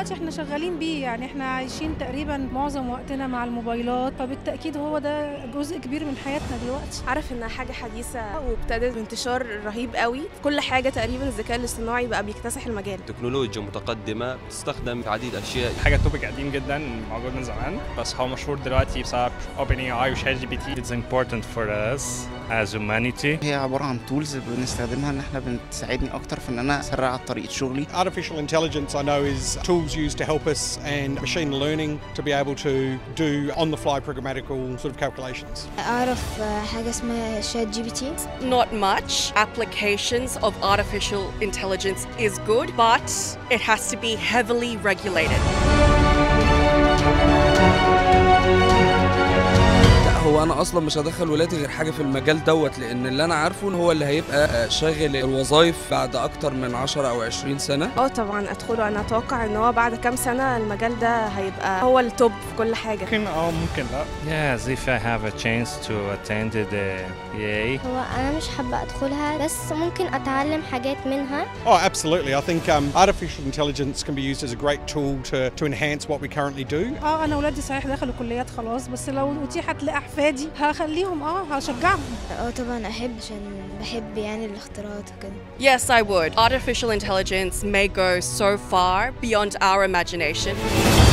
دلوقتي احنا شغالين بيه يعني احنا عايشين تقريبا معظم وقتنا مع الموبايلات فبالتاكيد هو ده جزء كبير من حياتنا دلوقتي عارف انها حاجه حديثه وابتدت بانتشار رهيب قوي في كل حاجه تقريبا الذكاء الاصطناعي بقى بيكتسح المجال تكنولوجيا متقدمة بتستخدم في عديد أشياء حاجه توبيك قديم جدا موجود من زمان بس هو مشهور دلوقتي بسبب اوبن اي اي وشات جي بي تي It's important for us as humanity هي عبارة عن تولز بنستخدمها ان احنا بتساعدني اكتر في ان انا اسرع طريقة شغلي Artificial intelligence, I know, is tools used to help us and machine learning to be able to do on the fly programmatical sort of calculations. أعرف حاجة اسمها شات جي بي تي Not much. Applications of artificial intelligence is good, but it has to be heavily regulated. لا هو انا اصلا مش هدخل ولادي غير حاجه في المجال دوت لان اللي انا عارفه ان هو اللي هيبقى شاغل الوظائف بعد اكتر من 10 او 20 سنه اه طبعا ادخله انا اتوقع ان هو بعد كام سنه المجال ده هيبقى هو التوب في كل حاجه ممكن اه ممكن لا yes if I have a chance to attend the EA هو أنا مش حابة أدخلها بس ممكن أتعلم حاجات منها Oh, absolutely. I think um, artificial intelligence can be used as a great tool to, to enhance what we currently do. اه انا ولادي صحيح دخلوا كليات خلاص بس لو اتيحت لاحفادي هخليهم اه هشجعهم اه طبعا أحب عشان بحب يعني الاختراعات وكده Yes, I would. Artificial intelligence may go so far beyond our imagination.